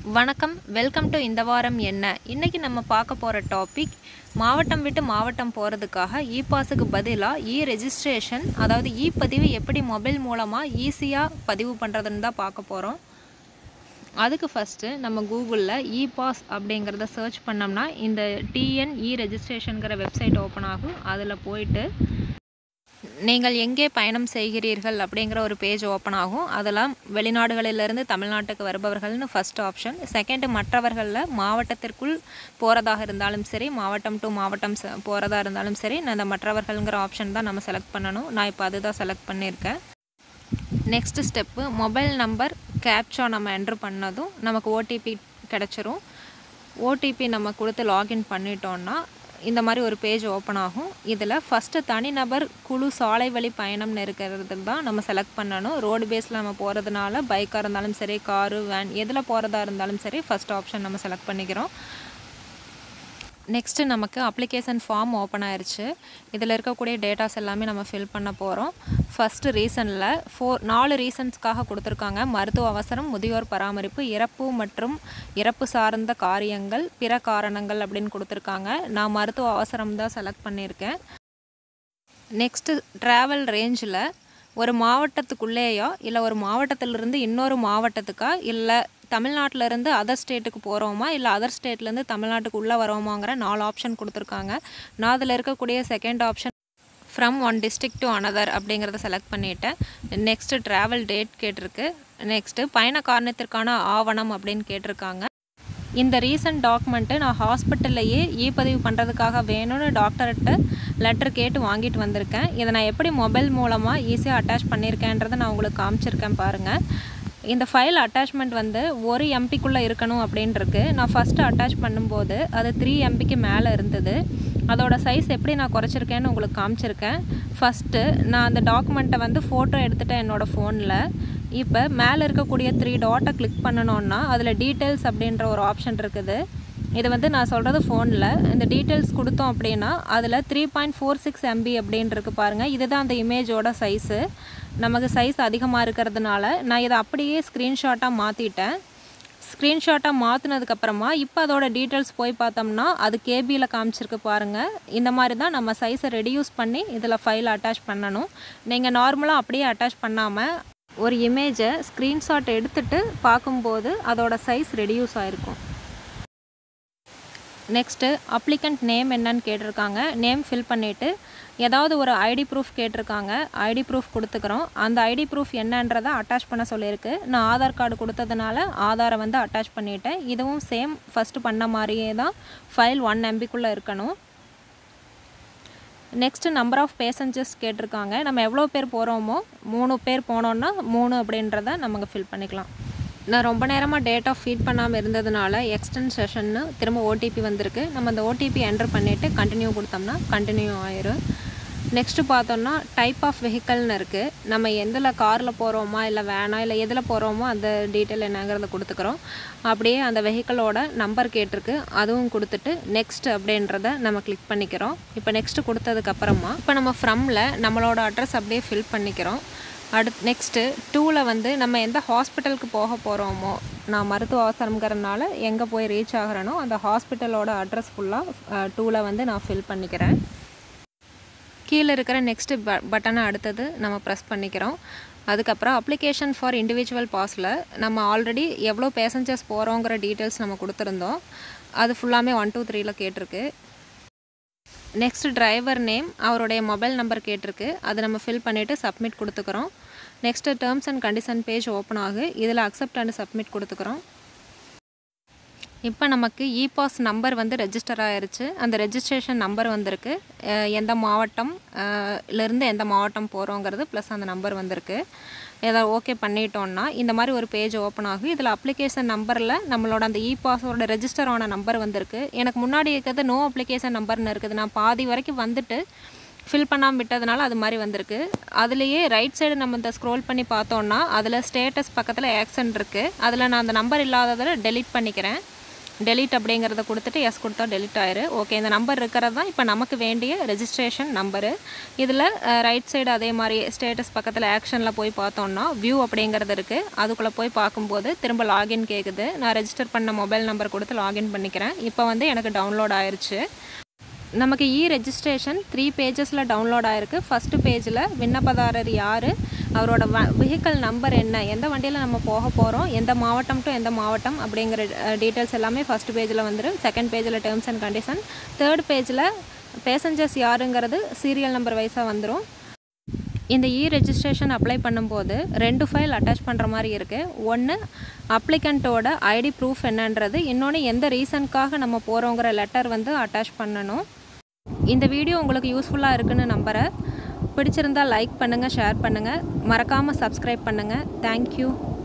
வணக்கம் welcome to இந்த வாரம் என்ன இன்னைக்கு நம்ம பார்க்க போகிற டாபிக் மாவட்டம் விட்டு மாவட்டம் போகிறதுக்காக இ பாஸுக்கு பதிலாக இ ரெஜிஸ்ட்ரேஷன் அதாவது இ பதிவு எப்படி மொபைல் மூலமாக ஈஸியாக பதிவு பண்ணுறதுன்னு தான் பார்க்க போகிறோம் அதுக்கு ஃபஸ்ட்டு நம்ம கூகுளில் இ பாஸ் அப்படிங்கிறத சர்ச் பண்ணோம்னா இந்த டிஎன் இ ரெஜிஸ்ட்ரேஷனுங்கிற வெப்சைட் ஓப்பன் ஆகும் அதில் போயிட்டு நீங்கள் எங்கே பயணம் செய்கிறீர்கள் அப்படிங்கிற ஒரு பேஜ் ஓப்பன் ஆகும் அதெல்லாம் வெளிநாடுகளிலிருந்து தமிழ்நாட்டுக்கு வருபவர்கள்னு ஃபஸ்ட் ஆப்ஷன் செகண்ட் மற்றவர்களில் மாவட்டத்திற்குள் போகிறதாக இருந்தாலும் சரி மாவட்டம் டு மாவட்டம் ச போகிறதா இருந்தாலும் சரி நான் அந்த மற்றவர்கள்ங்கிற ஆப்ஷன் தான் நம்ம செலக்ட் பண்ணணும் நான் இப்போ அதுதான் செலக்ட் பண்ணியிருக்கேன் next step mobile number captcha நம்ம என்ட்ரு பண்ணதும் நமக்கு ஓடிபி கிடச்சிரும் ஓடிபி நம்ம கொடுத்து லாகின் பண்ணிட்டோன்னா இந்த மாதிரி ஒரு பேஜ் ஓப்பன் ஆகும் இதில் ஃபஸ்ட்டு தனிநபர் குழு சாலை வழி பயணம்னு இருக்கிறது தான் நம்ம செலக்ட் பண்ணணும் ரோடு பேஸில் நம்ம போகிறதுனால பைக்காக இருந்தாலும் சரி காரு வேன் எதில் போகிறதா இருந்தாலும் சரி ஃபஸ்ட் ஆப்ஷன் நம்ம செலக்ட் பண்ணிக்கிறோம் நெக்ஸ்ட்டு நமக்கு அப்ளிகேஷன் ஃபார்ம் ஓப்பன் ஆயிருச்சு இதில் இருக்கக்கூடிய டேட்டாஸ் எல்லாமே நம்ம ஃபில் பண்ண போகிறோம் ஃபஸ்ட்டு ரீசனில் ஃபோர் நாலு ரீசன்ஸ்க்காக கொடுத்துருக்காங்க மருத்துவ அவசரம் முதியோர் பராமரிப்பு இறப்பு மற்றும் இறப்பு சார்ந்த காரியங்கள் பிற காரணங்கள் அப்படின்னு கொடுத்துருக்காங்க நான் மருத்துவ அவசரம் தான் செலக்ட் பண்ணியிருக்கேன் நெக்ஸ்ட்டு ட்ராவல் ரேஞ்சில் ஒரு மாவட்டத்துக்குள்ளேயோ இல்லை ஒரு மாவட்டத்திலிருந்து இன்னொரு மாவட்டத்துக்கா இல்லை தமிழ்நாட்டிலேருந்து அதர் ஸ்டேட்டுக்கு போகிறோமா இல்லை அதர் ஸ்டேட்லேருந்து தமிழ்நாட்டுக்கு உள்ளே வரோமாங்கிற நாலு ஆப்ஷன் கொடுத்துருக்காங்க நான் அதில் இருக்கக்கூடிய second option from one district to another அப்படிங்கிறத செலக்ட் பண்ணிட்டேன் நெக்ஸ்ட்டு ட்ராவல் டேட் கேட்டிருக்கு நெக்ஸ்ட்டு பயண காரணத்திற்கான ஆவணம் அப்படின்னு கேட்டிருக்காங்க இந்த ரீசன்ட் டாக்குமெண்ட்டு நான் ஹாஸ்பிட்டல்லையே இ பதிவு பண்ணுறதுக்காக வேணும்னு டாக்டர்கிட்ட லெட்டர் கேட்டு வாங்கிட்டு வந்திருக்கேன் இதை நான் எப்படி மொபைல் மூலமாக ஈஸியாக அட்டாச் பண்ணியிருக்கேன்றதை நான் உங்களுக்கு காமிச்சிருக்கேன் பாருங்கள் இந்த ஃபைல் அட்டாச்மெண்ட் வந்து ஒரு எம்பிக்குள்ளே இருக்கணும் அப்படின்ருக்கு நான் ஃபஸ்ட்டு அட்டாச் பண்ணும்போது அது த்ரீ எம்பிக்கு மேலே இருந்தது அதோட சைஸ் எப்படி நான் குறைச்சிருக்கேன்னு உங்களுக்கு காமிச்சிருக்கேன் ஃபஸ்ட்டு நான் அந்த டாக்குமெண்ட்டை வந்து ஃபோட்டோ எடுத்துட்டேன் என்னோடய ஃபோனில் இப்போ மேலே இருக்கக்கூடிய த்ரீ டாட்டை கிளிக் பண்ணணுன்னா அதில் டீட்டெயில்ஸ் அப்படின்ற ஒரு ஆப்ஷன் இருக்குது இது வந்து நான் சொல்கிறது ஃபோனில் இந்த டீட்டெயில்ஸ் கொடுத்தோம் அப்படின்னா அதில் three point four six MB அப்படின்ருக்கு பாருங்கள் இதுதான் அந்த இமேஜோட சைஸு நமக்கு சைஸ் அதிகமாக இருக்கிறதுனால நான் இதை அப்படியே ஸ்க்ரீன்ஷாட்டாக மாற்றிட்டேன் ஸ்க்ரீன்ஷாட்டாக மாற்றினதுக்கப்புறமா இப்போ அதோட டீட்டெயில்ஸ் போய் பார்த்தோம்னா அது கேபியில் காமிச்சிருக்கு பாருங்கள் இந்த மாதிரி தான் நம்ம சைஸை ரெடியூஸ் பண்ணி இதில் ஃபைல் அட்டாச் பண்ணணும் நீங்கள் நார்மலாக அப்படியே அட்டாச் பண்ணாமல் ஒரு இமேஜை ஸ்க்ரீன்ஷாட் எடுத்துகிட்டு பார்க்கும்போது அதோட சைஸ் ரெடியூஸ் ஆகிருக்கும் நெக்ஸ்ட்டு அப்ளிகண்ட் நேம் என்னன்னு கேட்டிருக்காங்க நேம் ஃபில் பண்ணிவிட்டு ஏதாவது ஒரு ஐடி ப்ரூஃப் கேட்டிருக்காங்க ஐடி ப்ரூஃப் கொடுத்துக்கிறோம் அந்த ஐடி ப்ரூஃப் என்னன்றதை அட்டாச் பண்ண சொல்லியிருக்கு நான் ஆதார் கார்டு கொடுத்ததுனால ஆதாரை வந்து அட்டாச் பண்ணிட்டேன் இதுவும் சேம் ஃபஸ்ட்டு பண்ண மாதிரியே தான் ஃபைல் ஒன் எம்பிக்குள்ளே இருக்கணும் நெக்ஸ்ட்டு நம்பர் ஆஃப் பேசஞ்சர்ஸ் கேட்டிருக்காங்க நம்ம எவ்வளோ பேர் போகிறோமோ மூணு பேர் போனோன்னா மூணு அப்படின்றத நமக்கு ஃபில் பண்ணிக்கலாம் நான் ரொம்ப நேரமாக டேட்டா ஃபீட் பண்ணாமல் இருந்ததுனால எக்ஸ்டென்ட் செஷன்னு திரும்ப ஓடிபி வந்திருக்கு நம்ம அந்த ஓடிபி என்டர் பண்ணிவிட்டு கண்டினியூ கொடுத்தோம்னா கண்டினியூ ஆயிரும் நெக்ஸ்ட்டு பார்த்தோம்னா டைப் ஆஃப் வெஹிக்கல்னு இருக்குது நம்ம எதில் காரில் போகிறோமா இல்லை வேனா இல்லை எதில் போகிறோமோ அந்த டீட்டெயில் என்னங்கிறத கொடுத்துக்கிறோம் அப்படியே அந்த வெஹிக்கிளோட நம்பர் கேட்டிருக்கு அதுவும் கொடுத்துட்டு நெக்ஸ்ட் அப்படின்றத நம்ம கிளிக் பண்ணிக்கிறோம் இப்போ நெக்ஸ்ட்டு கொடுத்ததுக்கப்புறமா இப்போ நம்ம ஃப்ரம்மில் நம்மளோட அட்ரஸ் அப்படியே ஃபில் பண்ணிக்கிறோம் அடுத் நெக்ஸ்ட்டு டூவில் வந்து நம்ம எந்த ஹாஸ்பிட்டலுக்கு போக போகிறோமோ நான் மருத்துவ அவசரங்கிறதுனால எங்கே போய் ரீச் ஆகிறேனோ அந்த ஹாஸ்பிட்டலோட அட்ரஸ் ஃபுல்லாக டூவில் வந்து நான் ஃபில் பண்ணிக்கிறேன் கீழே இருக்கிற நெக்ஸ்ட்டு ப பட்டனை அடுத்தது நம்ம ப்ரெஸ் பண்ணிக்கிறோம் அதுக்கப்புறம் அப்ளிகேஷன் ஃபார் இண்டிவிஜுவல் பாஸில் நம்ம ஆல்ரெடி எவ்வளோ பேசஞ்சர்ஸ் போகிறோங்கிற டீட்டெயில்ஸ் நம்ம கொடுத்துருந்தோம் அது ஃபுல்லாமே ஒன் டூ த்ரீயில் கேட்டிருக்கு நெக்ஸ்ட் டிரைவர் நேம் அவருடைய மொபைல் நம்பர் கேட்டிருக்கு அதை நம்ம ஃபில் பண்ணிவிட்டு சப்மிட் கொடுத்துக்கிறோம் next terms and condition page open ஆகு இதில் அக்செப்ட் அண்ட் சப்மிட் கொடுத்துக்கிறோம் இப்போ நமக்கு இ பாஸ் நம்பர் வந்து ரெஜிஸ்டர் ஆயிருச்சு அந்த ரெஜிஸ்ட்ரேஷன் நம்பர் வந்திருக்கு எந்த மாவட்டம் இருந்து எந்த மாவட்டம் போகிறோங்கிறது ப்ளஸ் அந்த நம்பர் வந்திருக்கு ஏதாவது ஓகே பண்ணிட்டோன்னா இந்த மாதிரி ஒரு பேஜ் ஓப்பன் ஆகும் இதில் அப்ளிகேஷன் நம்பரில் நம்மளோட அந்த இ பாஸோட ரெஜிஸ்டர் ஆன நம்பர் வந்திருக்கு எனக்கு முன்னாடி இருக்கிறது நோ அப்ளிகேஷன் நம்பர்னு இருக்குது நான் பாதி வரைக்கும் வந்துட்டு ஃபில் பண்ணாமல் விட்டதுனால அது மாதிரி வந்திருக்கு அதுலேயே ரைட் சைடு நம்ம இந்த ஸ்க்ரோல் பண்ணி பார்த்தோன்னா அதில் ஸ்டேட்டஸ் பக்கத்தில் ஆக்சன் இருக்குது அதில் நான் அந்த நம்பர் இல்லாததில் டெலீட் பண்ணிக்கிறேன் டெலிட் அப்படிங்கிறத கொடுத்துட்டு எஸ் கொடுத்தா டெலிட் ஆயிரு ஓகே இந்த நம்பர் இருக்கிறது தான் இப்போ நமக்கு வேண்டிய ரெஜிஸ்ட்ரேஷன் நம்பரு இதில் ரைட் சைடு அதே மாதிரி ஸ்டேட்டஸ் பக்கத்தில் ஆக்ஷனில் போய் பார்த்தோம்னா வியூ அப்படிங்கிறது இருக்குது அதுக்குள்ளே போய் பார்க்கும்போது திரும்ப லாகின் கேட்குது நான் ரெஜிஸ்டர் பண்ண மொபைல் நம்பர் கொடுத்து லாகின் பண்ணிக்கிறேன் இப்போ வந்து எனக்கு டவுன்லோட் ஆயிருச்சு நமக்கு இ ரெஜிஸ்ட்ரேஷன் த்ரீ பேஜஸில் டவுன்லோட் ஆகிருக்கு ஃபஸ்ட்டு பேஜில் விண்ணப்பதாரர் யார் அவரோட வ வெஹிக்கல் நம்பர் என்ன எந்த வண்டியில் நம்ம போக போகிறோம் எந்த மாவட்டம் டு எந்த மாவட்டம் அப்படிங்கிற டீட்டெயில்ஸ் எல்லாமே ஃபஸ்ட் பேஜில் வந்துடும் செகண்ட் பேஜில் டேர்ம்ஸ் அண்ட் கண்டிஷன் தேர்ட் பேஜில் பேசஞ்சர்ஸ் யாருங்கிறது சீரியல் நம்பர் வைஸாக வந்துடும் இந்த இ ரெஜிஸ்ட்ரேஷன் அப்ளை பண்ணும்போது ரெண்டு ஃபைல் அட்டாச் பண்ணுற மாதிரி இருக்குது ஒன்று அப்ளிகண்ட்டோட ஐடி ப்ரூஃப் என்னன்றது இன்னொன்று எந்த ரீசனுக்காக நம்ம போகிறோங்கிற லெட்டர் வந்து அட்டாச் பண்ணணும் இந்த வீடியோ உங்களுக்கு யூஸ்ஃபுல்லாக இருக்குன்னு நம்புகிறேன் பிடிச்சிருந்தால் லைக் பண்ணுங்கள் ஷேர் பண்ணுங்கள் மறக்காமல் சப்ஸ்கிரைப் பண்ணுங்கள் தேங்க்யூ